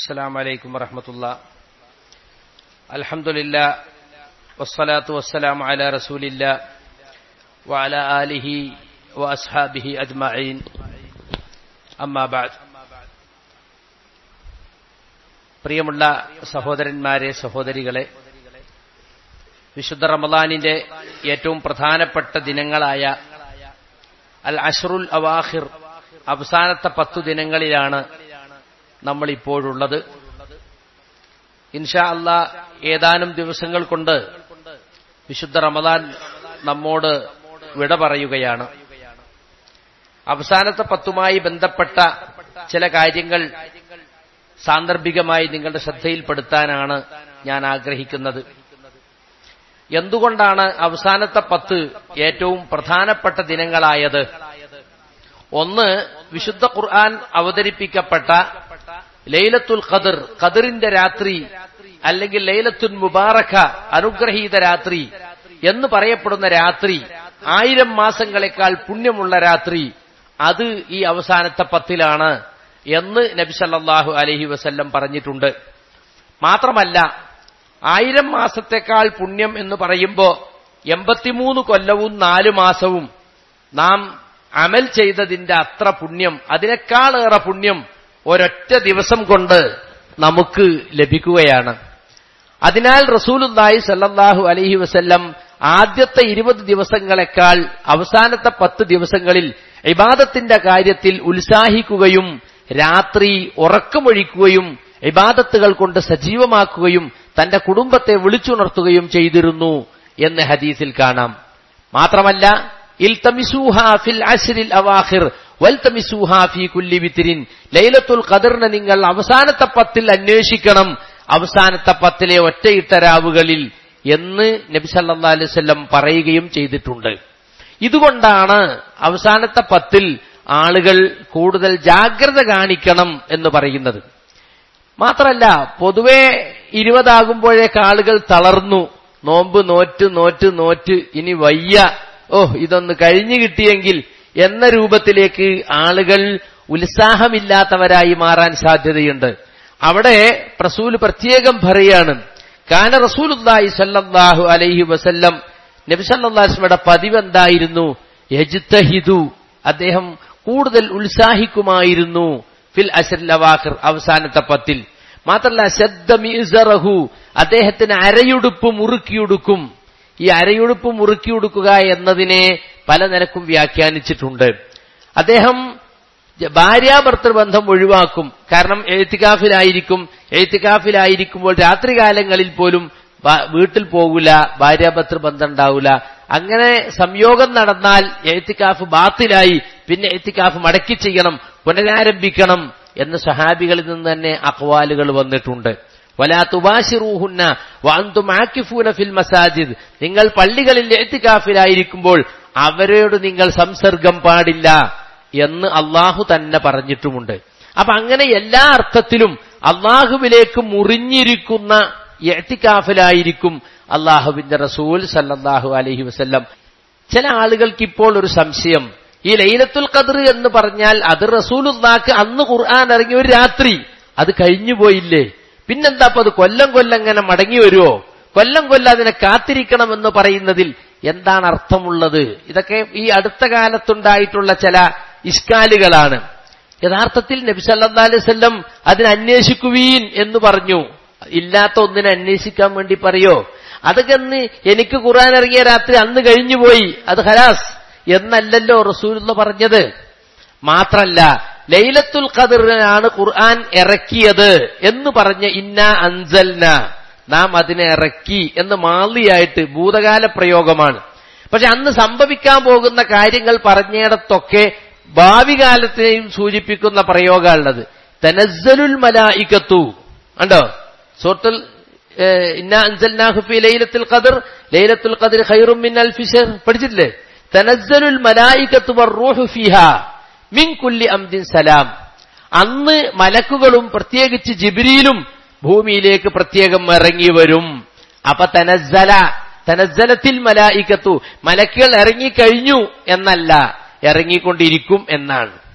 السلام عليكم ورحمة الله الحمد لله والصلاة والسلام على رسول الله وعلى آله وأصحابه أجمعين أما بعد പ്രിയമുള്ള സഹോദരന്മാരെ സഹോദരികളെ വിശുദ്ധ റമദാനിന്റെ ഏറ്റവും പ്രധാനപ്പെട്ട ദിനങ്ങളായ അൽ അഷ്റുൽ അവാഹിർ അവസാനത്തെ പത്തു ദിനങ്ങളിലാണ് നമ്മൾ ഇപ്പോഴുള്ളത് ഇൻഷാ അല്ല ഏതാനും ദിവസങ്ങൾ കൊണ്ട് വിശുദ്ധ റമദാൻ നമ്മോട് വിട പറയുകയാണ് അവസാനത്തെ പത്തുമായി ബന്ധപ്പെട്ട ചില കാര്യങ്ങൾ സാന്ദർഭികമായി നിങ്ങളുടെ ശ്രദ്ധയിൽപ്പെടുത്താനാണ് ഞാൻ ആഗ്രഹിക്കുന്നത് എന്തുകൊണ്ടാണ് അവസാനത്തെ പത്ത് ഏറ്റവും പ്രധാനപ്പെട്ട ദിനങ്ങളായത് ഒന്ന് വിശുദ്ധ ഖുർആൻ അവതരിപ്പിക്കപ്പെട്ട ലൈലത്തുൽ ഖദർ ഖദറിന്റെ രാത്രി അല്ലെങ്കിൽ ലൈലത്തുൽ മുബാറക്ക അനുഗ്രഹീത രാത്രി എന്ന് പറയപ്പെടുന്ന രാത്രി ആയിരം മാസങ്ങളെക്കാൾ പുണ്യമുള്ള രാത്രി അത് ഈ അവസാനത്തെ പത്തിലാണ് എന്ന് നബി സല്ലല്ലാഹു അലൈഹി വസല്ലം പറഞ്ഞിട്ടുണ്ട് മാത്രമല്ല ആയിരം മാസത്തെക്കാൾ പുണ്യം എന്ന് പറയുമ്പോൾ എൺപത്തിമൂന്ന് കൊല്ലവും നാലു മാസവും നാം അമൽ ചെയ്തതിന്റെ അത്ര പുണ്യം അതിനേക്കാളേറെ പുണ്യം ഒരൊറ്റ ദിവസം കൊണ്ട് നമുക്ക് ലഭിക്കുകയാണ് അതിനാൽ റസൂലുല്ലാഹി സല്ലല്ലാഹു അലൈഹി വസല്ലം ആദ്യത്തെ ഇരുപത് ദിവസങ്ങളെക്കാൾ അവസാനത്തെ പത്ത് ദിവസങ്ങളിൽ ഇബാദത്തിന്റെ കാര്യത്തിൽ ഉത്സാഹിക്കുകയും രാത്രി ഉറക്കമൊഴിക്കുകയും ഇബാദത്തുകൾ കൊണ്ട് സജീവമാക്കുകയും തന്റെ കുടുംബത്തെ വിളിച്ചുണർത്തുകയും ചെയ്തിരുന്നു എന്ന് ഹദീസിൽ കാണാം മാത്രമല്ല ഫിൽ അശ്രിൽ അവാഹിർ ഫി കുല്ലി വിത്തിരിൻ ലൈലത്തുൽ ഖദറിനെ നിങ്ങൾ അവസാനത്തെ പത്തിൽ അന്വേഷിക്കണം അവസാനത്തെ പത്തിലെ ഒറ്റയിട്ട രാവുകളിൽ എന്ന് നബി സല്ലാ അലൈവല്ലം പറയുകയും ചെയ്തിട്ടുണ്ട് ഇതുകൊണ്ടാണ് അവസാനത്തെ പത്തിൽ ആളുകൾ കൂടുതൽ ജാഗ്രത കാണിക്കണം എന്ന് പറയുന്നത് മാത്രമല്ല പൊതുവെ ഇരുപതാകുമ്പോഴേക്ക് ആളുകൾ തളർന്നു നോമ്പ് നോറ്റ് നോറ്റ് നോറ്റ് ഇനി വയ്യ ഓ ഇതൊന്ന് കഴിഞ്ഞു കിട്ടിയെങ്കിൽ എന്ന രൂപത്തിലേക്ക് ആളുകൾ ഉത്സാഹമില്ലാത്തവരായി മാറാൻ സാധ്യതയുണ്ട് അവിടെ റസൂൽ പ്രത്യേകം പറയാണ് കാന റസൂലുല്ലാഹി സല്ലല്ലാഹു അലൈഹി വസല്ലം നബി സല്ലല്ലാഹുയുടെ പതിവ് എന്തായിരുന്നു യജ്തഹിദു അദ്ദേഹം കൂടുതൽ ഉത്സാഹിക്കുമായിരുന്നു ഫിൽ അഷർലവാഖർ അവസാനത്തെ പത്തിൽ മാത്രമല്ല ശബ്ദമിസറഹു അദ്ദേഹത്തിന് അരയുടുപ്പ് മുറുക്കിയുടുക്കും ഈ അരയുടുപ്പ് മുറുക്കിയുടുക്കുക എന്നതിനെ പല നിലക്കും വ്യാഖ്യാനിച്ചിട്ടുണ്ട് അദ്ദേഹം ഭാര്യാഭർത്തൃബന്ധം ഒഴിവാക്കും കാരണം എഴുത്തിക്കാഫിലായിരിക്കും എഴുത്തിക്കാഫിലായിരിക്കുമ്പോൾ രാത്രികാലങ്ങളിൽ പോലും വീട്ടിൽ പോകില്ല ഭാര്യാഭർത്തൃ ബന്ധം ഉണ്ടാവില്ല അങ്ങനെ സംയോഗം നടന്നാൽ എഴുത്തിക്കാഫ് ബാത്തിലായി പിന്നെ എഴുത്തിക്കാഫ് മടക്കി ചെയ്യണം പുനരാരംഭിക്കണം എന്ന് സഹാബികളിൽ നിന്ന് തന്നെ അക്വാലുകൾ വന്നിട്ടുണ്ട് വലാ തുബാഷിറൂഹുന്ന വാന്തും ആക്കിഫൂന ഫിൽ മസാജിദ് നിങ്ങൾ പള്ളികളിൽ എഴുത്തിക്കാഫിലായിരിക്കുമ്പോൾ അവരോട് നിങ്ങൾ സംസർഗം പാടില്ല എന്ന് അള്ളാഹു തന്നെ പറഞ്ഞിട്ടുമുണ്ട് അപ്പൊ അങ്ങനെ എല്ലാ അർത്ഥത്തിലും അള്ളാഹുവിലേക്ക് മുറിഞ്ഞിരിക്കുന്ന എഴുത്തിക്കാഫിലായിരിക്കും അള്ളാഹുവിന്റെ റസൂൽ സല്ലാഹു അലഹി വസ്ല്ലം ചില ആളുകൾക്ക് ഇപ്പോൾ ഒരു സംശയം ഈ ലൈലത്തുൽ ഖദർ എന്ന് പറഞ്ഞാൽ അത് റസൂലുള്ളാക്ക് അന്ന് ഖുർആൻ ഇറങ്ങിയ ഒരു രാത്രി അത് കഴിഞ്ഞു പോയില്ലേ പിന്നെന്താ അപ്പൊ അത് കൊല്ലം കൊല്ലം ഇങ്ങനെ മടങ്ങി വരുമോ കൊല്ലം കൊല്ലം അതിനെ കാത്തിരിക്കണമെന്ന് പറയുന്നതിൽ എന്താണ് അർത്ഥമുള്ളത് ഇതൊക്കെ ഈ അടുത്ത കാലത്തുണ്ടായിട്ടുള്ള ചില ഇഷ്കാലുകളാണ് യഥാർത്ഥത്തിൽ നബി സല്ലാ അലൈവല്ലം അതിനെ അന്വേഷിക്കുവീൻ എന്ന് പറഞ്ഞു ഇല്ലാത്ത ഒന്നിനെ അന്വേഷിക്കാൻ വേണ്ടി പറയോ അതൊക്കെ അന്ന് എനിക്ക് ഖുർആൻ ഇറങ്ങിയ രാത്രി അന്ന് കഴിഞ്ഞുപോയി അത് ഹരാസ് എന്നല്ലല്ലോ റസൂൽ പറഞ്ഞത് മാത്രല്ല ലൈലത്തുൽ ഖദറിനാണ് ഖുർആൻ ഇറക്കിയത് എന്ന് പറഞ്ഞ ഇന്ന അൻസൽന നാം അതിനെ ഇറക്കി എന്ന് മാലിയായിട്ട് ഭൂതകാല പ്രയോഗമാണ് പക്ഷെ അന്ന് സംഭവിക്കാൻ പോകുന്ന കാര്യങ്ങൾ പറഞ്ഞിടത്തൊക്കെ ഭാവി കാലത്തെയും സൂചിപ്പിക്കുന്ന പ്രയോഗമുള്ളത് തനസ്സലുൽ മലായിക്കത്തു ഉണ്ടോ സൂറത്തുൽ ഇന്ന അൻസൽനാഹുഫി ലൈലത്തുൽ ഖദർ ലൈലത്തുൽ ഖദർ ഖൈറും മിൻ അൽഫിഷർ പഠിച്ചിട്ടില്ലേ തനസ്സലുൽ മലായിക്കത്തു വറൂഹു ഫിഹ മിൻ കുല്ലി അംദിൻ സലാം അന്ന് മലക്കുകളും പ്രത്യേകിച്ച് ജിബ്രീലും ഭൂമിയിലേക്ക് പ്രത്യേകം ഇറങ്ങി വരും അപ്പൊ തനസ്സല തനസ്സലത്തിൽ മലായിക്കത്തു മലക്കുകൾ ഇറങ്ങിക്കഴിഞ്ഞു എന്നല്ല ഇറങ്ങിക്കൊണ്ടിരിക്കും എന്നാണ്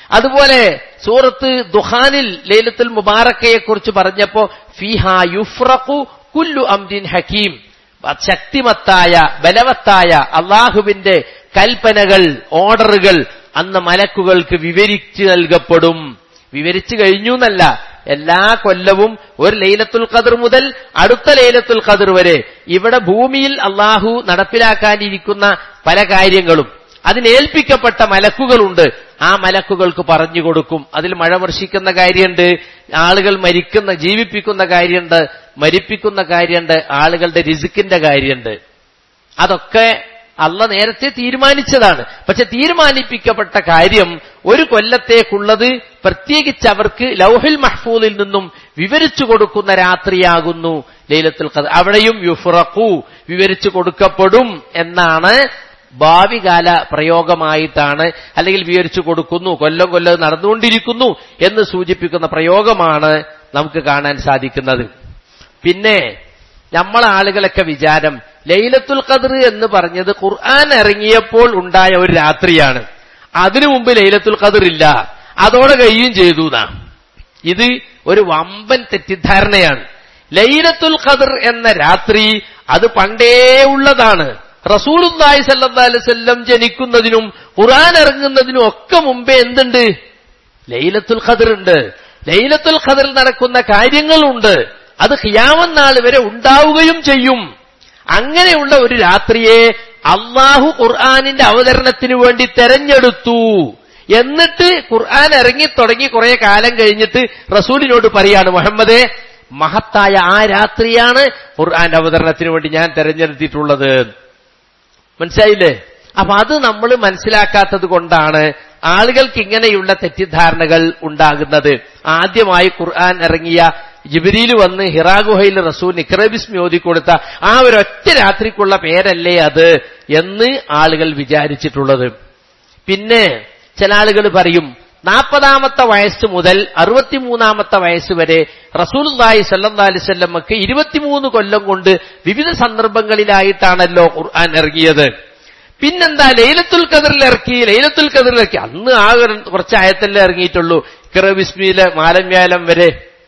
അതുപോലെ സൂറത്ത് ദുഹാനിൽ ലൈലത്തുൽ മുബാറക്കയെ കുറിച്ച് പറഞ്ഞപ്പോ ഫിഹ യുഫ്രഖു കുല്ലു അംരിൻ ഹക്കീം ശക്തിമത്തായ ബലവത്തായ അള്ളാഹുവിന്റെ കൽപ്പനകൾ ഓർഡറുകൾ അന്ന് മലക്കുകൾക്ക് വിവരിച്ചു നൽകപ്പെടും വിവരിച്ചു കഴിഞ്ഞു എന്നല്ല എല്ലാ കൊല്ലവും ഒരു ലൈലത്തുൽ ഖദർ മുതൽ അടുത്ത ലൈലത്തുൽ ഖദർ വരെ ഇവിടെ ഭൂമിയിൽ അള്ളാഹു നടപ്പിലാക്കാനിരിക്കുന്ന പല കാര്യങ്ങളും അതിനേൽപ്പിക്കപ്പെട്ട മലക്കുകളുണ്ട് ആ മലക്കുകൾക്ക് പറഞ്ഞു കൊടുക്കും അതിൽ മഴ വർഷിക്കുന്ന കാര്യമുണ്ട് ആളുകൾ മരിക്കുന്ന ജീവിപ്പിക്കുന്ന കാര്യമുണ്ട് മരിപ്പിക്കുന്ന കാര്യമുണ്ട് ആളുകളുടെ രിസുക്കിന്റെ കാര്യമുണ്ട് അതൊക്കെ അല്ല നേരത്തെ തീരുമാനിച്ചതാണ് പക്ഷെ തീരുമാനിപ്പിക്കപ്പെട്ട കാര്യം ഒരു കൊല്ലത്തേക്കുള്ളത് പ്രത്യേകിച്ച് അവർക്ക് ലൗഹിൽ മഹ്ഫൂദിൽ നിന്നും വിവരിച്ചു കൊടുക്കുന്ന രാത്രിയാകുന്നു ലൈലത്തുൽ ഖദർ അവിടെയും യുഫ്റഖു വിവരിച്ചു കൊടുക്കപ്പെടും എന്നാണ് ഭാവികാല പ്രയോഗമായിട്ടാണ് അല്ലെങ്കിൽ വിവരിച്ചു കൊടുക്കുന്നു കൊല്ലം കൊല്ലം നടന്നുകൊണ്ടിരിക്കുന്നു എന്ന് സൂചിപ്പിക്കുന്ന പ്രയോഗമാണ് നമുക്ക് കാണാൻ സാധിക്കുന്നത് പിന്നെ നമ്മളെ ആളുകളൊക്കെ വിചാരം ലൈലത്തുൽ ഖദർ എന്ന് പറഞ്ഞത് ഖുർആൻ ഇറങ്ങിയപ്പോൾ ഉണ്ടായ ഒരു രാത്രിയാണ് അതിനു മുമ്പ് ലൈലത്തുൽ ഖദർ ഇല്ല അതോടെ കഴിയുകയും ചെയ്തു നാ ഇത് ഒരു വമ്പൻ തെറ്റിദ്ധാരണയാണ് ലൈലത്തുൽ ഖദർ എന്ന രാത്രി അത് പണ്ടേ ഉള്ളതാണ് റസൂലുല്ലാഹി സല്ലല്ലാഹു അലൈഹി വസല്ലം ജനിക്കുന്നതിനും ഖുർആൻ ഇറങ്ങുന്നതിനും ഒക്കെ മുമ്പേ എന്തുണ്ട് ലൈലത്തുൽ ഖദർ ഉണ്ട് ലൈലത്തുൽ ഖദറിൽ നടക്കുന്ന കാര്യങ്ങളുണ്ട് അത് ഖിയാമൻ നാൾ വരെ ഉണ്ടാവുകയും ചെയ്യും അങ്ങനെയുള്ള ഒരു രാത്രിയെ അള്ളാഹു ഖുർആാനിന്റെ അവതരണത്തിന് വേണ്ടി തെരഞ്ഞെടുത്തു എന്നിട്ട് ഖുർആൻ ഇറങ്ങി തുടങ്ങി കുറെ കാലം കഴിഞ്ഞിട്ട് റസൂലിനോട് പറയാണ് മുഹമ്മദേ മഹത്തായ ആ രാത്രിയാണ് ഖുർആന്റെ അവതരണത്തിന് വേണ്ടി ഞാൻ തെരഞ്ഞെടുത്തിട്ടുള്ളത് മനസ്സിലായില്ലേ അപ്പൊ അത് നമ്മൾ മനസ്സിലാക്കാത്തത് കൊണ്ടാണ് ആളുകൾക്ക് ഇങ്ങനെയുള്ള തെറ്റിദ്ധാരണകൾ ഉണ്ടാകുന്നത് ആദ്യമായി ഖുർആൻ ഇറങ്ങിയ ജിബിരിയിൽ വന്ന് ഹിറാഗുഹയിൽ റസൂൽ നിക്രബിസ്മി ഓതിക്കൊടുത്ത ആ ഒരൊറ്റ രാത്രിക്കുള്ള പേരല്ലേ അത് എന്ന് ആളുകൾ വിചാരിച്ചിട്ടുള്ളത് പിന്നെ ചില ആളുകൾ പറയും നാൽപ്പതാമത്തെ വയസ്സ് മുതൽ അറുപത്തിമൂന്നാമത്തെ വയസ്സ് വരെ റസൂൽദായി സല്ലാ അലിസ്വല്ലമ്മക്ക് ഇരുപത്തിമൂന്ന് കൊല്ലം കൊണ്ട് വിവിധ സന്ദർഭങ്ങളിലായിട്ടാണല്ലോ ഖുർആൻ ഇറങ്ങിയത് പിന്നെന്താ ലൈലത്തുൽ ഖദറിൽ ഇറക്കി ലൈലത്തുൽ ഖദറിൽ ഇറക്കി അന്ന് ആ കുറച്ച് ആയത്തല്ലേ ഇറങ്ങിയിട്ടുള്ളൂ കിറബിസ്മിയിലെ മാലമ്യാലം വരെ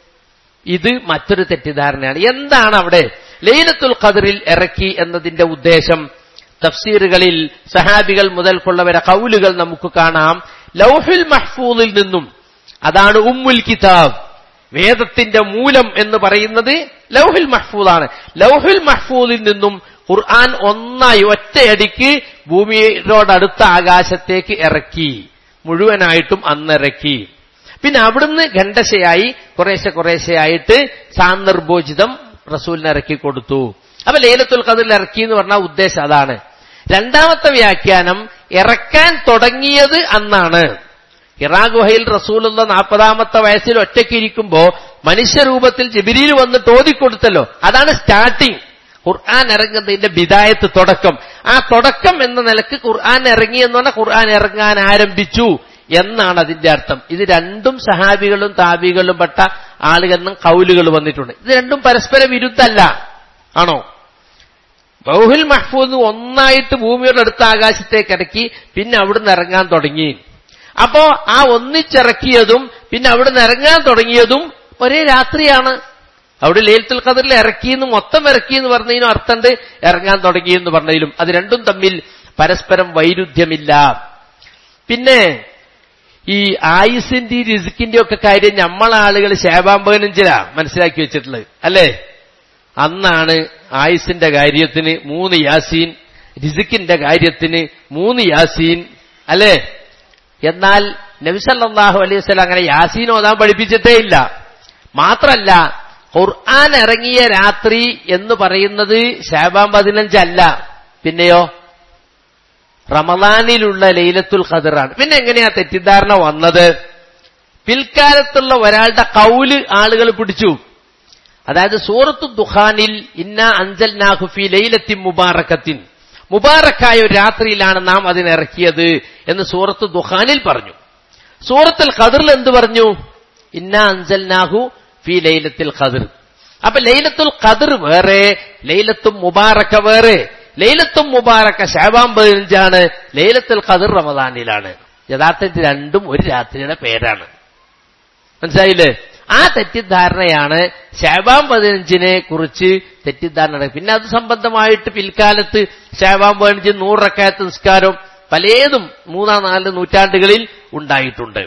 ഇത് മറ്റൊരു തെറ്റിദ്ധാരണയാണ് എന്താണ് അവിടെ ലൈലത്തുൽ ഖദറിൽ ഇറക്കി എന്നതിന്റെ ഉദ്ദേശം തഫ്സീറുകളിൽ സഹാബികൾ മുതൽക്കുള്ളവരെ കൗലുകൾ നമുക്ക് കാണാം ലൗഹുൽ മഹ്ഫൂദിൽ നിന്നും അതാണ് ഉമ്മുൽ കിതാബ് വേദത്തിന്റെ മൂലം എന്ന് പറയുന്നത് ലൗഹുൽ മഹ്ഫൂദാണ് ലൗഹുൽ മഹ്ഫൂദിൽ നിന്നും ഖുർആൻ ഒന്നായി ഒറ്റയടിക്ക് ഭൂമിയോടടുത്ത ആകാശത്തേക്ക് ഇറക്കി മുഴുവനായിട്ടും അന്നിറക്കി പിന്നെ അവിടുന്ന് ഖണ്ഡശയായി കുറേശ്ശെ കുറേശ്ശെയായിട്ട് സാന്ദർഭോചിതം റസൂലിന് ഇറക്കി കൊടുത്തു അപ്പൊ ലേലത്തുൽ ഖദറിൽ ഇറക്കി എന്ന് പറഞ്ഞ ഉദ്ദേശം അതാണ് രണ്ടാമത്തെ വ്യാഖ്യാനം ഇറക്കാൻ തുടങ്ങിയത് അന്നാണ് ഹിറാ ഗുഹയിൽ റസൂലുള്ള നാൽപ്പതാമത്തെ വയസ്സിൽ ഒറ്റയ്ക്കിരിക്കുമ്പോ മനുഷ്യരൂപത്തിൽ ജബിരിയിൽ വന്ന് തോതിക്കൊടുത്തല്ലോ അതാണ് സ്റ്റാർട്ടിങ് ഖുർആൻ ഇറങ്ങുന്നതിന്റെ ബിദായത്ത് തുടക്കം ആ തുടക്കം എന്ന നിലക്ക് ഖുർആൻ ഇറങ്ങി എന്ന് പറഞ്ഞാൽ ഖുർആൻ ഇറങ്ങാൻ ആരംഭിച്ചു എന്നാണ് അതിന്റെ അർത്ഥം ഇത് രണ്ടും സഹാബികളും താബികളും പെട്ട ആളുകളെന്നും കൗലുകൾ വന്നിട്ടുണ്ട് ഇത് രണ്ടും പരസ്പര വിരുദ്ധല്ല ആണോ ബൗഹുൽ മഹ്ഫൂദ് ഒന്നായിട്ട് ഭൂമിയുടെ അടുത്ത ആകാശത്തേക്ക് ഇറക്കി പിന്നെ അവിടുന്ന് ഇറങ്ങാൻ തുടങ്ങി അപ്പോ ആ ഒന്നിച്ചിറക്കിയതും പിന്നെ അവിടുന്ന് ഇറങ്ങാൻ തുടങ്ങിയതും ഒരേ രാത്രിയാണ് അവിടെ ലേലത്തുൽ ഖദറിൽ ഇറക്കിയെന്ന് മൊത്തം ഇറക്കിയെന്ന് പറഞ്ഞതിനും അർത്ഥമുണ്ട് ഇറങ്ങാൻ തുടങ്ങിയെന്ന് പറഞ്ഞതിലും അത് രണ്ടും തമ്മിൽ പരസ്പരം വൈരുദ്ധ്യമില്ല പിന്നെ ഈ ആയുസിന്റെ റിസിക്കിന്റെ ഒക്കെ കാര്യം നമ്മളാളുകൾ ശേബാം പതിനഞ്ചിലാ മനസ്സിലാക്കി വെച്ചിട്ടുള്ളത് അല്ലേ അന്നാണ് ആയുസിന്റെ കാര്യത്തിന് മൂന്ന് യാസീൻ റിസിക്കിന്റെ കാര്യത്തിന് മൂന്ന് യാസീൻ അല്ലേ എന്നാൽ നബിസല്ലാഹു അലൈഹി വസ്ലം അങ്ങനെ യാസീൻ ഓതാൻ പഠിപ്പിച്ചിട്ടേ ഇല്ല മാത്രല്ല ഖുർആൻ ഇറങ്ങിയ രാത്രി എന്ന് പറയുന്നത് ഷാബാൻ പതിനഞ്ചല്ല പിന്നെയോ റമദാനിലുള്ള ലൈലത്തുൽ ഖദറാണ് പിന്നെ എങ്ങനെയാ തെറ്റിദ്ധാരണ വന്നത് പിൽക്കാലത്തുള്ള ഒരാളുടെ കൗല് ആളുകൾ പിടിച്ചു അതായത് സൂറത്തു ദുഖാനിൽ ഇന്ന അഞ്ചൽ നാഹുഫി ലൈലത്തിൻ മുബാറക്കത്തിൻ മുബാറക്കായ ഒരു രാത്രിയിലാണ് നാം അതിനിറക്കിയത് എന്ന് സൂറത്ത് ദുഖാനിൽ പറഞ്ഞു സൂറത്തുൽ ഖദറിൽ എന്ത് പറഞ്ഞു ഇന്ന അഞ്ചൽ നാഹു ഫി ലൈലത്തിൽ ഖദർ അപ്പൊ ലൈലത്തുൽ ഖദർ വേറെ ലൈലത്തും മുബാറക്ക വേറെ ലൈലത്തും മുബാറക്ക ഷാബാം പതിനഞ്ചാണ് ലൈലത്തുൽ ഖദർ റമദാനിലാണ് യഥാർത്ഥത്തിൽ രണ്ടും ഒരു രാത്രിയുടെ പേരാണ് മനസ്സിലായില്ലേ ആ തെറ്റിദ്ധാരണയാണ് ഷാബാം പതിനഞ്ചിനെ കുറിച്ച് തെറ്റിദ്ധാരണ പിന്നെ അത് സംബന്ധമായിട്ട് പിൽക്കാലത്ത് ഷാബാം പതിനഞ്ച് നൂറക്കാത്ത നിസ്കാരം പലതും മൂന്നാം നാല് നൂറ്റാണ്ടുകളിൽ ഉണ്ടായിട്ടുണ്ട്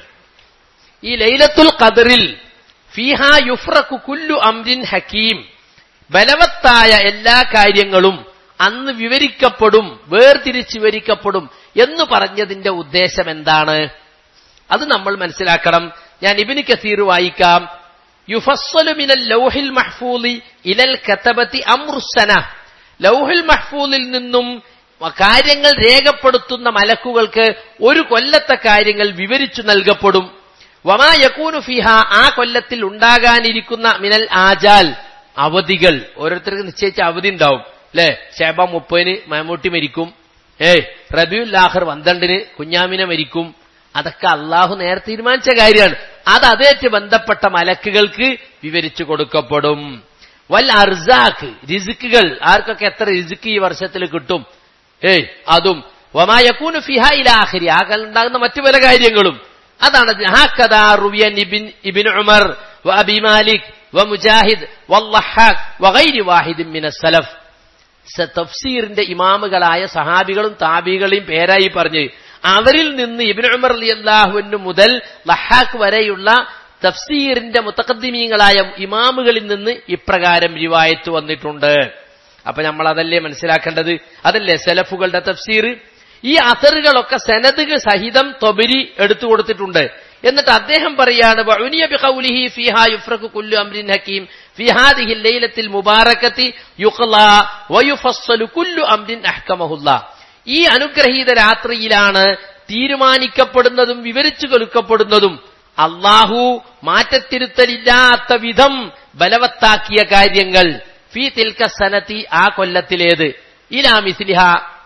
ഈ ലൈലത്തുൽ ഖദറിൽ ഫിഹ യുഫ്രഖു കുല്ലു അംരിൻ ഹക്കീം ബലവത്തായ എല്ലാ കാര്യങ്ങളും അന്ന് വിവരിക്കപ്പെടും വേർതിരിച്ച് വിവരിക്കപ്പെടും എന്ന് പറഞ്ഞതിന്റെ ഉദ്ദേശം എന്താണ് അത് നമ്മൾ മനസ്സിലാക്കണം ഞാൻ ഇബിന് കസീർ വായിക്കാം യുഫസ്സലു മിനൽ ലൗഹിൽ മഹ്ഫൂലി ഇലൽ കതബത്തി അമ്രുസന ലൗഹിൽ മഹ്ഫൂലിൽ നിന്നും കാര്യങ്ങൾ രേഖപ്പെടുത്തുന്ന മലക്കുകൾക്ക് ഒരു കൊല്ലത്തെ കാര്യങ്ങൾ വിവരിച്ചു നൽകപ്പെടും വമാ യക്കൂനു ഫിഹ ആ കൊല്ലത്തിൽ ഉണ്ടാകാനിരിക്കുന്ന മിനൽ ആജാൽ അവധികൾ ഓരോരുത്തർക്ക് നിശ്ചയിച്ച അവധി ഉണ്ടാവും അല്ലെ ഷേബ മുപ്പതിന് മമ്മൂട്ടി മരിക്കും ഏയ് റബിയുൽ ലാഹർ പന്ത്രണ്ടിന് കുഞ്ഞാമിനെ മരിക്കും അതൊക്കെ അള്ളാഹു നേരെ തീരുമാനിച്ച കാര്യമാണ് അത് അതേറ്റ് ബന്ധപ്പെട്ട മലക്കുകൾക്ക് വിവരിച്ചു കൊടുക്കപ്പെടും വൽ അർസാഖ് റിസുക്കുകൾ ആർക്കൊക്കെ എത്ര റിസുക്ക് ഈ വർഷത്തിൽ കിട്ടും ഏയ് അതും വമായക്കൂന് ഫിഹ ഇലാഹരി ആ ഉണ്ടാകുന്ന മറ്റു പല കാര്യങ്ങളും അതാണ് ഹാക്കദാ റുവിയൻ ഇബിൻ ഇബിൻ ഉമർ വ അബി മാലിക് വ മുജാഹിദ് വല്ലഹാഖ് വഗൈരി വാഹിദിൻ മിന സലഫ് തഫ്സീറിന്റെ ഇമാമുകളായ സഹാബികളും താബികളെയും പേരായി പറഞ്ഞ് അവരിൽ നിന്ന് ഇബിൻ ഉമർ അലി അള്ളാഹുവിന് മുതൽ ലഹാഖ് വരെയുള്ള തഫ്സീറിന്റെ മുത്തക്കദ്ദിമീങ്ങളായ ഇമാമുകളിൽ നിന്ന് ഇപ്രകാരം റിവായത്ത് വന്നിട്ടുണ്ട് അപ്പൊ നമ്മൾ അതല്ലേ മനസ്സിലാക്കേണ്ടത് അതല്ലേ സെലഫുകളുടെ തഫ്സീർ ഈ അസറുകളൊക്കെ സനദുകൾ സഹിതം തൊബരി എടുത്തു കൊടുത്തിട്ടുണ്ട് എന്നിട്ട് അദ്ദേഹം പറയാണ് വഉനിയ ബിഖൗലിഹി ഫീഹാ യുഫ്രഖു കുല്ലു അംരിൻ ഹകീം ഫീ ഹാദിഹി ലൈലത്തിൽ മുബാറകത്തി യുഖ്ലാ വയുഫസ്സലു കുല്ലു അംരിൻ അഹ്കമഹുല്ലാ ഈ അനുഗ്രഹീത രാത്രിയിലാണ് തീരുമാനിക്കപ്പെടുന്നതും വിവരിച്ചു കൊടുക്കപ്പെടുന്നതും അള്ളാഹു മാറ്റത്തിരുത്തലില്ലാത്ത വിധം ബലവത്താക്കിയ കാര്യങ്ങൾ ഫി തിൽക്ക സനത്തി ആ കൊല്ലത്തിലേത് ഇലാ മിസ്ലിഹ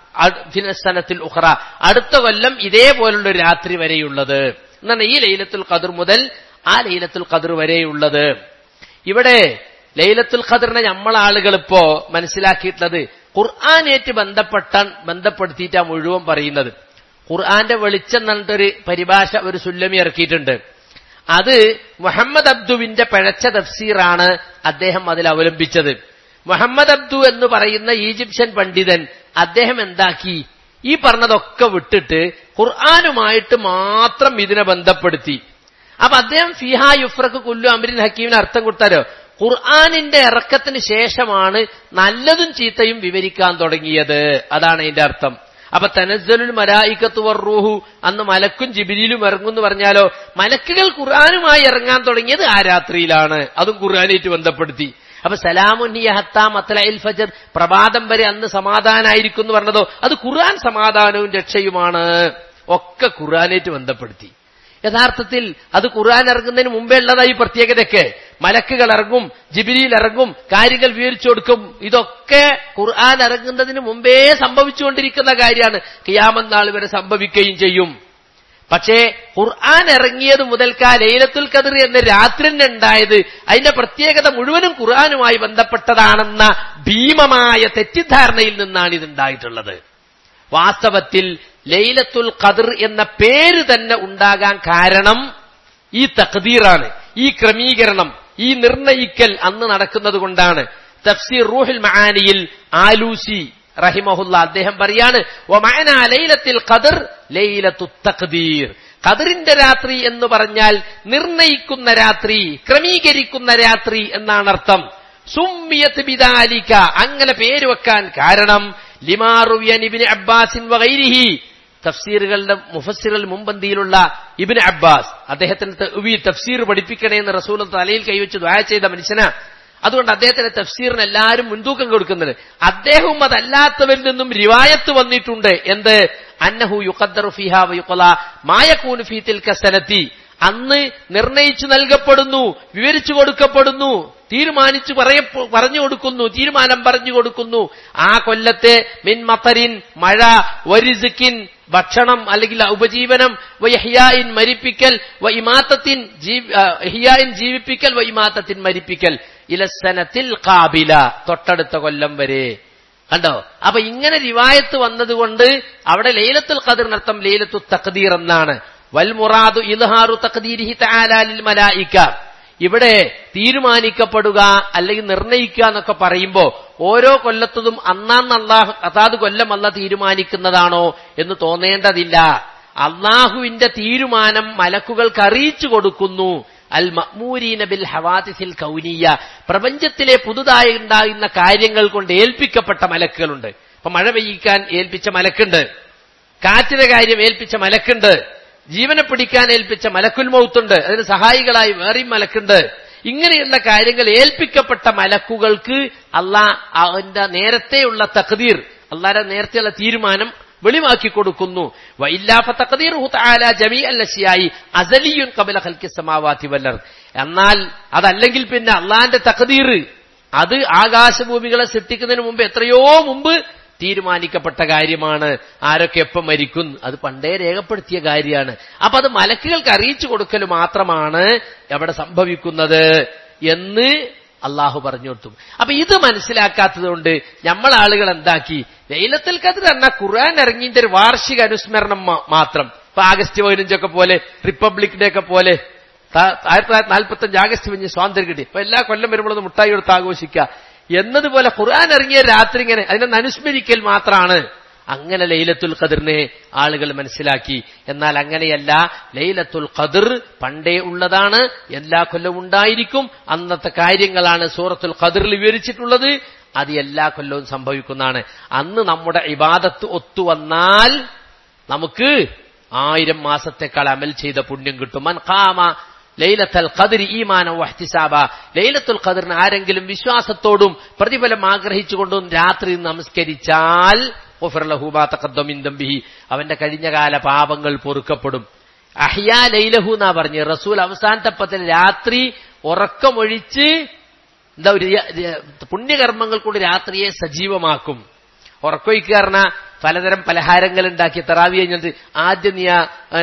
സനത്തിൽ ഉഖറ അടുത്ത കൊല്ലം ഇതേപോലുള്ള ഒരു രാത്രി വരെയുള്ളത് എന്നാണ് ഈ ലൈലത്തുൽ ഖദർ മുതൽ ആ ലൈലത്തുൽ ഖദർ വരെയുള്ളത് ഇവിടെ ലൈലത്തുൽ ഖദറിനെ നമ്മളാളുകൾ ഇപ്പോ മനസ്സിലാക്കിയിട്ടുള്ളത് ഖുർആാനേറ്റ് ബന്ധപ്പെട്ട ബന്ധപ്പെടുത്തിയിട്ടാ മുഴുവൻ പറയുന്നത് ഖുർആന്റെ വെളിച്ചം എന്നിട്ടൊരു പരിഭാഷ ഒരു സുല്ലമി ഇറക്കിയിട്ടുണ്ട് അത് മുഹമ്മദ് അബ്ദുവിന്റെ പിഴച്ച തഫ്സീറാണ് അദ്ദേഹം അതിൽ അവലംബിച്ചത് മുഹമ്മദ് അബ്ദു എന്ന് പറയുന്ന ഈജിപ്ഷ്യൻ പണ്ഡിതൻ അദ്ദേഹം എന്താക്കി ഈ പറഞ്ഞതൊക്കെ വിട്ടിട്ട് ഖുർആാനുമായിട്ട് മാത്രം ഇതിനെ ബന്ധപ്പെടുത്തി അപ്പൊ അദ്ദേഹം ഫിഹാ യുഫ്രക്ക് കുല്ലു അമരിൻ ഹക്കീമിന് അർത്ഥം കൊടുത്താലോ ഖുർആാനിന്റെ ഇറക്കത്തിന് ശേഷമാണ് നല്ലതും ചീത്തയും വിവരിക്കാൻ തുടങ്ങിയത് അതാണ് അതിന്റെ അർത്ഥം അപ്പൊ തനസ്സലുൽ മലായിക്കത്ത് വർറൂഹു അന്ന് മലക്കും ജിബിലിലും ഇറങ്ങും എന്ന് പറഞ്ഞാലോ മലക്കുകൾ ഖുർആാനുമായി ഇറങ്ങാൻ തുടങ്ങിയത് ആ രാത്രിയിലാണ് അതും ഖുർആാനായിട്ട് ബന്ധപ്പെടുത്തി അപ്പൊ സലാമുന്നിയഹത്താം അത്തലയിൽ ഫജർ പ്രഭാതം വരെ അന്ന് സമാധാനായിരിക്കും എന്ന് പറഞ്ഞതോ അത് ഖുർആൻ സമാധാനവും രക്ഷയുമാണ് ഒക്കെ ഖുർആനായിട്ട് ബന്ധപ്പെടുത്തി യഥാർത്ഥത്തിൽ അത് ഖുർആൻ ഇറങ്ങുന്നതിന് മുമ്പേ ഉള്ളതായി പ്രത്യേകതയൊക്കെ മലക്കുകൾ ഇറങ്ങും ജിബിലിയിൽ ഇറങ്ങും കാര്യങ്ങൾ വിവരിച്ചു കൊടുക്കും ഇതൊക്കെ ഖുർആൻ ഇറങ്ങുന്നതിന് മുമ്പേ സംഭവിച്ചുകൊണ്ടിരിക്കുന്ന കാര്യമാണ് കിയാമത് നാൾ വരെ സംഭവിക്കുകയും ചെയ്യും പക്ഷേ ഖുർആൻ ഇറങ്ങിയത് മുതൽക്കാ ലൈലത്തുൽ ഖദർ എന്ന രാത്രി തന്നെ ഉണ്ടായത് അതിന്റെ പ്രത്യേകത മുഴുവനും ഖുർആനുമായി ബന്ധപ്പെട്ടതാണെന്ന ഭീമമായ തെറ്റിദ്ധാരണയിൽ നിന്നാണ് ഇതുണ്ടായിട്ടുള്ളത് വാസ്തവത്തിൽ ലൈലത്തുൽ ഖദർ എന്ന പേര് തന്നെ ഉണ്ടാകാൻ കാരണം ഈ തഖദീറാണ് ഈ ക്രമീകരണം ഈ നിർണയിക്കൽ അന്ന് നടക്കുന്നത് കൊണ്ടാണ് തഫ്സീർ റൂഹുൽ മആനിയിൽ ആലൂസി റഹിമഹുല്ല അദ്ദേഹം പറയാണ് ലൈലത്തിൽ ഖദർ ലൈലത്തു തഖ്ദീർ ഖദറിന്റെ രാത്രി എന്ന് പറഞ്ഞാൽ നിർണയിക്കുന്ന രാത്രി ക്രമീകരിക്കുന്ന രാത്രി എന്നാണ് അർത്ഥം സുമ്മിയത്ത് ബിദാലിക അങ്ങനെ പേര് വെക്കാൻ കാരണം ലിമാറുവിയൻ ഇബിന് അബ്ബാസിൻ വഗൈരിഹി തഫ്സീറുകളുടെ മുഫസ്സിറുകൾ മുമ്പന്തിയിലുള്ള ഇബിന് അബ്ബാസ് അദ്ദേഹത്തിന് തഫ്സീർ പഠിപ്പിക്കണേ എന്ന് റസൂൽ തലയിൽ കൈവച്ച് ദ്വായ ചെയ്ത മനുഷ്യനാ അതുകൊണ്ട് അദ്ദേഹത്തിന് തഫ്സീറിന് എല്ലാവരും മുൻതൂക്കം കൊടുക്കുന്നത് അദ്ദേഹവും അതല്ലാത്തവരിൽ നിന്നും റിവായത്ത് വന്നിട്ടുണ്ട് എന്ത് അന്നഹു യുഖദ്ദറു ഫിഹ വയുഖല മായകൂനു ഫീ തിൽക സനത്തി അന്ന് നിർണയിച്ചു നൽകപ്പെടുന്നു വിവരിച്ചു കൊടുക്കപ്പെടുന്നു തീരുമാനിച്ചു പറയ പറഞ്ഞു കൊടുക്കുന്നു തീരുമാനം പറഞ്ഞു കൊടുക്കുന്നു ആ കൊല്ലത്തെ മിൻ മത്തരിൻ മഴ വരിസിക്കിൻ ഭക്ഷണം അല്ലെങ്കിൽ ഉപജീവനം വഹിയായിൻ മരിപ്പിക്കൽ വ ഇമാത്തത്തിൻ ഹിയായിൻ ജീവിപ്പിക്കൽ വ ഇമാത്തത്തിൻ മരിപ്പിക്കൽ ഇലസനത്തിൽ കാബില തൊട്ടടുത്ത കൊല്ലം വരെ കണ്ടോ അപ്പൊ ഇങ്ങനെ റിവായത്ത് വന്നതുകൊണ്ട് അവിടെ ലൈലത്തുൽ ഖദറിനർത്ഥം ലൈലത്തു തഖദീർ എന്നാണ് വൽ മുറാദു ഇൽഹാറു തഖദീരിഹി തആല ലിൽ മലായിക ഇവിടെ തീരുമാനിക്കപ്പെടുക അല്ലെങ്കിൽ നിർണയിക്കുക എന്നൊക്കെ പറയുമ്പോ ഓരോ കൊല്ലത്തതും അന്നാന്ന് അള്ളാഹു അതാത് കൊല്ലം അല്ല തീരുമാനിക്കുന്നതാണോ എന്ന് തോന്നേണ്ടതില്ല അള്ളാഹുവിന്റെ തീരുമാനം മലക്കുകൾക്ക് അറിയിച്ചു കൊടുക്കുന്നു അൽ മഅ്മൂരീന ബിൽ ഹവാതിസിൽ കൗനിയ പ്രപഞ്ചത്തിലെ പുതുതായി ഉണ്ടാകുന്ന കാര്യങ്ങൾ കൊണ്ട് ഏൽപ്പിക്കപ്പെട്ട മലക്കുകളുണ്ട് ഇപ്പൊ മഴ പെയ്യിക്കാൻ ഏൽപ്പിച്ച മലക്കുണ്ട് കാറ്റിന്റെ കാര്യം ഏൽപ്പിച്ച മലക്കുണ്ട് ജീവനെ പിടിക്കാൻ ഏൽപ്പിച്ച മലക്കുൽ മൗത്തുണ്ട് അതിന് സഹായികളായി വേറെയും മലക്കുണ്ട് ഇങ്ങനെയുള്ള കാര്യങ്ങൾ ഏൽപ്പിക്കപ്പെട്ട മലക്കുകൾക്ക് അള്ളാ അവന്റെ നേരത്തെയുള്ള തഖദീർ അള്ളാന്റെ നേരത്തെയുള്ള തീരുമാനം വെളിവാക്കി കൊടുക്കുന്നു അസലിയുൻ കബല ഹൽക്കി സമാവാത്തി വല്ലർ എന്നാൽ അതല്ലെങ്കിൽ പിന്നെ അള്ളാന്റെ തഖദീർ അത് ആകാശഭൂമികളെ സൃഷ്ടിക്കുന്നതിന് മുമ്പ് എത്രയോ മുമ്പ് തീരുമാനിക്കപ്പെട്ട കാര്യമാണ് ആരൊക്കെ എപ്പം മരിക്കും അത് പണ്ടേ രേഖപ്പെടുത്തിയ കാര്യമാണ് അപ്പൊ അത് മലക്കുകൾക്ക് അറിയിച്ചു കൊടുക്കൽ മാത്രമാണ് അവിടെ സംഭവിക്കുന്നത് എന്ന് അള്ളാഹു പറഞ്ഞു കൊടുത്തു അപ്പൊ ഇത് മനസ്സിലാക്കാത്തത് കൊണ്ട് നമ്മൾ ആളുകൾ എന്താക്കി ലൈലത്തിൽ കതിർ എന്ന ഖുർആൻ ഇറങ്ങിന്റെ ഒരു വാർഷിക അനുസ്മരണം മാത്രം ഇപ്പൊ ആഗസ്റ്റ് പതിനഞ്ചൊക്കെ പോലെ റിപ്പബ്ലിക് ഡേ ഒക്കെ പോലെ ആയിരത്തി തൊള്ളായിരത്തി നാൽപ്പത്തി അഞ്ച് ആഗസ്റ്റ് പതിനഞ്ച് സ്വാതന്ത്ര്യം കിട്ടി അപ്പൊ എല്ലാ കൊല്ലം വരുമ്പോഴൊന്ന് മുട്ടായി കൊടുത്ത് ആഘോഷിക്കുക എന്നതുപോലെ ഖുർആൻ ഇറങ്ങിയ രാത്രി ഇങ്ങനെ അതിനെ അനുസ്മരിക്കൽ മാത്രമാണ് അങ്ങനെ ലൈലത്തുൽ ഖദറിനെ ആളുകൾ മനസ്സിലാക്കി എന്നാൽ അങ്ങനെയല്ല ലൈലത്തുൽ ഖദർ പണ്ടേ ഉള്ളതാണ് എല്ലാ കൊല്ലവും ഉണ്ടായിരിക്കും അന്നത്തെ കാര്യങ്ങളാണ് സൂറത്തുൽ ഖദറിൽ വിവരിച്ചിട്ടുള്ളത് അത് എല്ലാ കൊല്ലവും സംഭവിക്കുന്നതാണ് അന്ന് നമ്മുടെ ഇബാദത്ത് ഒത്തുവന്നാൽ നമുക്ക് ആയിരം മാസത്തെക്കാൾ അമൽ ചെയ്ത പുണ്യം കിട്ടും മൻ ഖാമ ലൈലത്തൽ ഖദർ ഈമാന വഹ്തിസാബ ലൈലത്തുൽ ഖദറിന് ആരെങ്കിലും വിശ്വാസത്തോടും പ്രതിഫലം ആഗ്രഹിച്ചുകൊണ്ടും രാത്രി നമസ്കരിച്ചാൽ അവന്റെ കഴിഞ്ഞകാല പാപങ്ങൾ പൊറുക്കപ്പെടും അഹ്യാ ലൈലഹു എന്നാ പറഞ്ഞു റസൂൽ അവസാനത്തെ പത്തിൽ രാത്രി ഉറക്കമൊഴിച്ച് എന്താ ഒരു പുണ്യകർമ്മങ്ങൾ കൊണ്ട് രാത്രിയെ സജീവമാക്കും ഉറക്കൊഴിക്കുക പറഞ്ഞാൽ പലതരം പലഹാരങ്ങൾ ഉണ്ടാക്കി തറാവി കഴിഞ്ഞിട്ട് ആദ്യം നീ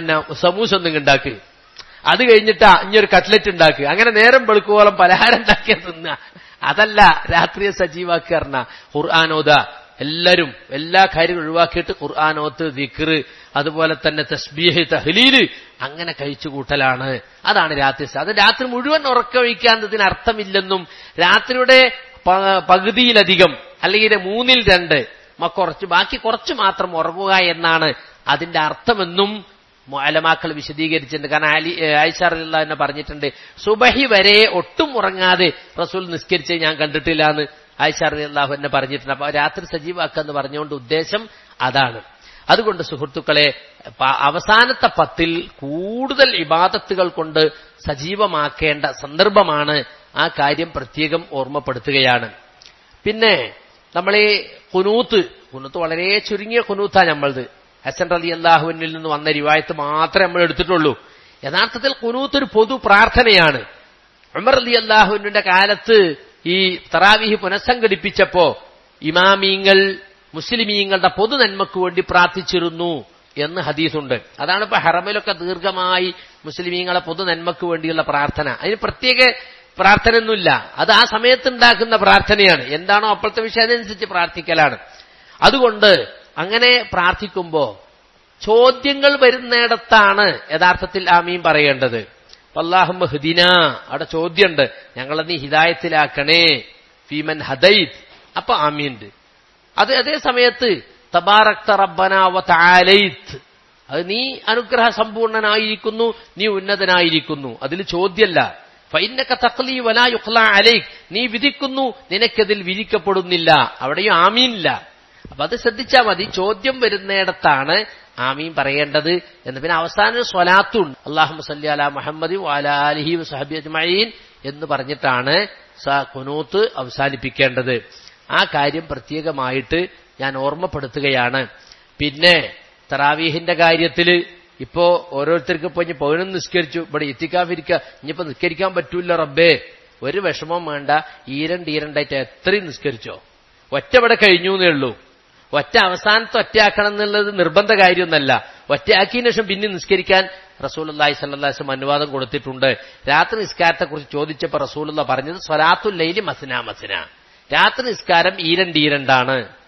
സമൂസ ഒന്നും ഉണ്ടാക്കുക അത് കഴിഞ്ഞിട്ടാ ഇനിയൊരു കട്ട്ലറ്റ് ഉണ്ടാക്കുക അങ്ങനെ നേരം വെളുക്കുവോളം പലഹാരം ഉണ്ടാക്കിയ തിന്നുക അതല്ല രാത്രിയെ സജീവാക്കുക പറഞ്ഞ ഖുർആാനോദ എല്ലാവരും എല്ലാ കാര്യങ്ങളും ഒഴിവാക്കിയിട്ട് ഖുർആാനോത്ത് ദിക്റ് അതുപോലെ തന്നെ തസ്ബീഹ് തഹ്ലീല് അങ്ങനെ കഴിച്ചു കൂട്ടലാണ് അതാണ് രാത്രി അത് രാത്രി മുഴുവൻ ഉറക്കമൊഴിക്കാത്തതിന് അർത്ഥമില്ലെന്നും രാത്രിയുടെ പകുതിയിലധികം അല്ലെങ്കിൽ മൂന്നിൽ രണ്ട് കുറച്ച് ബാക്കി കുറച്ച് മാത്രം ഉറങ്ങുക എന്നാണ് അതിന്റെ അർത്ഥമെന്നും അലമാക്കൾ വിശദീകരിച്ചിട്ടുണ്ട് കാരണം അലി ആയിഷാറില്ല എന്ന് പറഞ്ഞിട്ടുണ്ട് സുബഹി വരെ ഒട്ടും ഉറങ്ങാതെ റസൂൽ നിസ്കരിച്ച് ഞാൻ കണ്ടിട്ടില്ല എന്ന് ആയിഷാറി അള്ളാഹു എന്നെ പറഞ്ഞിട്ടുണ്ട് അപ്പൊ രാത്രി സജീവാക്കാന്ന് പറഞ്ഞുകൊണ്ട് ഉദ്ദേശം അതാണ് അതുകൊണ്ട് സുഹൃത്തുക്കളെ അവസാനത്തെ പത്തിൽ കൂടുതൽ ഇബാദത്തുകൾ കൊണ്ട് സജീവമാക്കേണ്ട സന്ദർഭമാണ് ആ കാര്യം പ്രത്യേകം ഓർമ്മപ്പെടുത്തുകയാണ് പിന്നെ നമ്മൾ ഈ കുനൂത്ത് കുനൂത്ത് വളരെ ചുരുങ്ങിയ കുനൂത്താ നമ്മളത് ഹസൻ റലി അള്ളാഹുവിനിൽ നിന്ന് വന്ന റിവായത്ത് മാത്രമേ നമ്മൾ എടുത്തിട്ടുള്ളൂ യഥാർത്ഥത്തിൽ കുനൂത്ത് ഒരു പൊതു പ്രാർത്ഥനയാണ് ഉമർ അലി അള്ളാഹുവിന്റെ കാലത്ത് ഈ തറാവിഹി പുനഃസംഘടിപ്പിച്ചപ്പോ ഇമാമീങ്ങൾ മുസ്ലിമീങ്ങളുടെ പൊതു നന്മക്ക് വേണ്ടി പ്രാർത്ഥിച്ചിരുന്നു എന്ന് ഹദീസുണ്ട് അതാണ് ഇപ്പൊ ഹറമിലൊക്കെ ദീർഘമായി മുസ്ലിമീങ്ങളെ പൊതു നന്മക്ക് വേണ്ടിയുള്ള പ്രാർത്ഥന അതിന് പ്രത്യേക പ്രാർത്ഥനയൊന്നുമില്ല അത് ആ സമയത്ത് ഉണ്ടാക്കുന്ന പ്രാർത്ഥനയാണ് എന്താണോ അപ്പോഴത്തെ വിഷയം അതനുസരിച്ച് പ്രാർത്ഥിക്കലാണ് അതുകൊണ്ട് അങ്ങനെ പ്രാർത്ഥിക്കുമ്പോ ചോദ്യങ്ങൾ വരുന്നിടത്താണ് യഥാർത്ഥത്തിൽ ആമീൻ പറയേണ്ടത് അള്ളാഹും ഹുദിന അവിടെ ചോദ്യമുണ്ട് ഞങ്ങളെ നീ ഹിദായത്തിലാക്കണേ ഫീമൻ ഹദൈത് അപ്പൊ ആമീൻണ്ട് അത് അതേ സമയത്ത് തബാറക്ത റബ്ബന വതആലൈത് അത് നീ അനുഗ്രഹ സമ്പൂർണനായിരിക്കുന്നു നീ ഉന്നതനായിരിക്കുന്നു അതിൽ ചോദ്യമല്ല ഫൈനക്ക തക്ലി വലാ യുഖ്ല അലൈക് നീ വിധിക്കുന്നു നിനക്കതിൽ വിധിക്കപ്പെടുന്നില്ല അവിടെയും ആമീനില്ല അപ്പൊ അത് ശ്രദ്ധിച്ചാൽ മതി ചോദ്യം വരുന്നിടത്താണ് ആമീൻ പറയേണ്ടത് എന്ന് പിന്നെ അവസാന സ്വലാത്തുണ്ട് അള്ളാഹു സല്ലി അല മുഹമ്മദ് അലിഹി സഹബി അജ്മീൻ എന്ന് പറഞ്ഞിട്ടാണ് കുനൂത്ത് അവസാനിപ്പിക്കേണ്ടത് ആ കാര്യം പ്രത്യേകമായിട്ട് ഞാൻ ഓർമ്മപ്പെടുത്തുകയാണ് പിന്നെ തറാവീഹിന്റെ കാര്യത്തിൽ ഇപ്പോ ഓരോരുത്തർക്കും ഇപ്പൊ ഇനി പൗരം നിസ്കരിച്ചു ഇവിടെ എത്തിക്കാതിരിക്കുക ഇനിയിപ്പോ നിസ്കരിക്കാൻ പറ്റൂല റബ്ബേ ഒരു വിഷമം വേണ്ട ഈരണ്ട് ഈരണ്ടായിട്ട് എത്രയും നിസ്കരിച്ചോ ഒറ്റ ഇവിടെ കഴിഞ്ഞു എന്നേ ഉള്ളൂ ഒറ്റ അവസാനത്തെ ഒറ്റയാക്കണം എന്നുള്ളത് നിർബന്ധ കാര്യമൊന്നല്ല ഒറ്റയാക്കിയതിനു ശേഷം പിന്നെ നിസ്കരിക്കാൻ റസൂലി സല്ലാസ്ലം അനുവാദം കൊടുത്തിട്ടുണ്ട് രാത്രി നിസ്കാരത്തെക്കുറിച്ച് ചോദിച്ചപ്പോൾ റസൂലുള്ള പറഞ്ഞത് സ്വലാത്തുൽ ലൈലി മസന മസന രാത്രി നിസ്കാരം ഈരണ്ട് ഈരണ്ടാണ്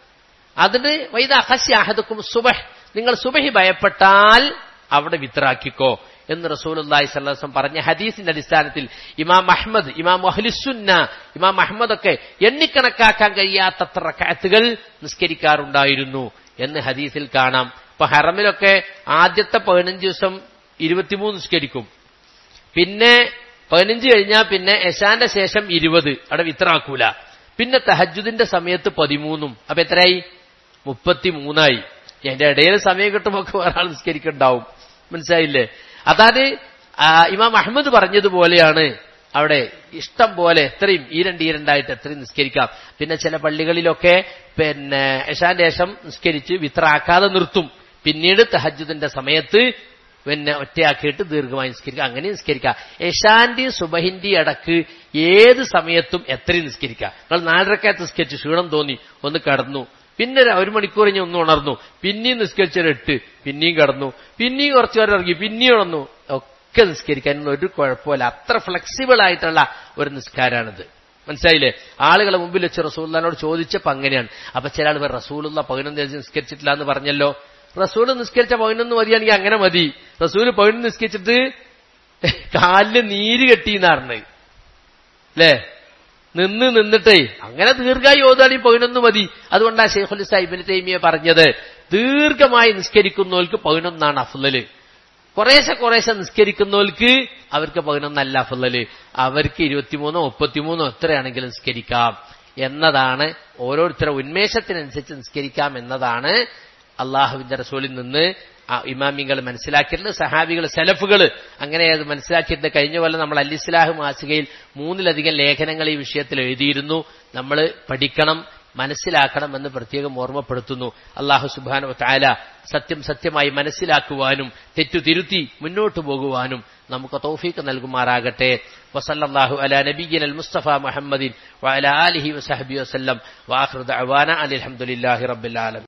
അതിന് വൈദ അഹസ്യാഹദക്കും സുബഹ് നിങ്ങൾ സുബഹി ഭയപ്പെട്ടാൽ അവിടെ വിത്രാക്കിക്കോ എന്ന് റസൂലുള്ളാഹി സ്വല്ലം പറഞ്ഞ ഹദീസിന്റെ അടിസ്ഥാനത്തിൽ ഇമാം അഹ്മദ് ഇമാം അഹ്ലുസുന്ന ഇമാം അഹ്മദ് ഒക്കെ എണ്ണിക്കണക്കാക്കാൻ കഴിയാത്തത്ര റക്അത്തുകൾ നിസ്കരിക്കാറുണ്ടായിരുന്നു എന്ന് ഹദീസിൽ കാണാം ഇപ്പൊ ഹറമിലൊക്കെ ആദ്യത്തെ പതിനഞ്ച് ദിവസം ഇരുപത്തിമൂന്ന് നിസ്കരിക്കും പിന്നെ പതിനഞ്ച് കഴിഞ്ഞാൽ പിന്നെ എശാന്റെ ശേഷം ഇരുപത് അവിടെ വിത്രാക്കൂല പിന്നെ തഹജുദിന്റെ സമയത്ത് പതിമൂന്നും അപ്പൊ എത്രയായി മുപ്പത്തിമൂന്നായി എന്റെ ഇടയിൽ സമയം കിട്ടുമ്പോൾ ഒരാൾ നിസ്കരിക്കുന്നുണ്ടാവും മനസ്സിലായില്ലേ അതായത് ആ, ഇമാം അഹമ്മദ് പറഞ്ഞതുപോലെയാണ് അവിടെ ഇഷ്ടം പോലെ എത്രയും ഈ രണ്ട് ഈ രണ്ടായിട്ട് എത്രയും നിസ്കരിക്കാം പിന്നെ ചില പള്ളികളിലൊക്കെ പിന്നെ എഷാന്റെ ശേഷം നിസ്കരിച്ച് വിത്രാക്കാതെ നിർത്തും പിന്നീട് തഹജുദിന്റെ സമയത്ത് പിന്നെ ഒറ്റയാക്കിയിട്ട് ദീർഘമായി നിസ്കരിക്കുക അങ്ങനെ നിസ്കരിക്കുക യശാന്റി സുബഹിന്റി അടക്ക് ഏത് സമയത്തും എത്രയും നിസ്കരിക്കുക നിങ്ങൾ നാലരക്കകത്ത് നിസ്കരിച്ചു ക്ഷീണം തോന്നി ഒന്ന് കടന്നു പിന്നെ ഒരു- ഒരു മണിക്കൂർ കഴിഞ്ഞ് ഒന്ന് ഉണർന്നു പിന്നെയും നിസ്കരിച്ചൊരു എട്ട് പിന്നെയും കടന്നു പിന്നെയും കുറച്ചു നേരം ഇറങ്ങി പിന്നെയും ഉണർന്നു ഒക്കെ നിസ്കരിക്കാൻ ഒരു കുഴപ്പമില്ല അത്ര ഫ്ലെക്സിബിൾ ആയിട്ടുള്ള ഒരു നിസ്കാരാണിത് മനസ്സിലായില്ലേ ആളുകളെ മുമ്പിൽ വെച്ച് റസൂലിനോട് ചോദിച്ചപ്പോ അങ്ങനെയാണ് അപ്പൊ ചില ആൾ റസൂലുള്ള പതിനൊന്ന് ദിവസം നിസ്കരിച്ചിട്ടില്ല എന്ന് പറഞ്ഞല്ലോ റസൂല് നിസ്കരിച്ച പതിനൊന്ന് മതിയാണെങ്കിൽ അങ്ങനെ മതി റസൂല് പതിനൊന്ന് നിസ്കരിച്ചിട്ട് കാലില് നീര് കെട്ടിയെന്നാണ് അല്ലേ നിന്ന് നിന്നിട്ടേ അങ്ങനെ ദീർഘമായി ഓതാടി പതിനൊന്ന് മതി അതുകൊണ്ടാ ഷെയ്ഖുൽ സാഹിബിന് തൈമിയെ പറഞ്ഞത് ദീർഘമായി നിസ്കരിക്കുന്നവർക്ക് പതിനൊന്നാണ് അഫ്ലല് കുറേശ്ശെ കുറേശ്ശെ നിസ്കരിക്കുന്നവർക്ക് അവർക്ക് പതിനൊന്നല്ല അഫ്ലല് അവർക്ക് ഇരുപത്തിമൂന്നോ മുപ്പത്തിമൂന്നോ എത്രയാണെങ്കിലും നിസ്കരിക്കാം എന്നതാണ് ഓരോരുത്തരുടെ ഉന്മേഷത്തിനനുസരിച്ച് നിസ്കരിക്കാം എന്നതാണ് അള്ളാഹുവിന്റെ റസൂലിൽ നിന്ന് ആ ഇമാമിങ്ങൾ മനസ്സിലാക്കിയിട്ടുണ്ട് സഹാബികൾ സെലഫുകൾ അങ്ങനെ അത് മനസ്സിലാക്കിയിട്ട് കഴിഞ്ഞ പോലെ നമ്മൾ അല്ലിസ്ലാഹ് മാസികയിൽ മൂന്നിലധികം ലേഖനങ്ങൾ ഈ വിഷയത്തിൽ എഴുതിയിരുന്നു നമ്മൾ പഠിക്കണം മനസ്സിലാക്കണം എന്ന് പ്രത്യേകം ഓർമ്മപ്പെടുത്തുന്നു അള്ളാഹു സുബാനു താല സത്യം സത്യമായി മനസ്സിലാക്കുവാനും തെറ്റു തിരുത്തി മുന്നോട്ടു പോകുവാനും നമുക്ക് തൗഫീക്ക് നൽകുമാറാകട്ടെ വസല്ലാഹു അല നബീൻ അൽ മുസ്തഫ മുഹമ്മദിൻ വഅല ആലിഹി വസഹബി വസല്ലം വാഹൃദ അവാന അലഹമുല്ലാഹി റബ്ബിൽ ആലമീൻ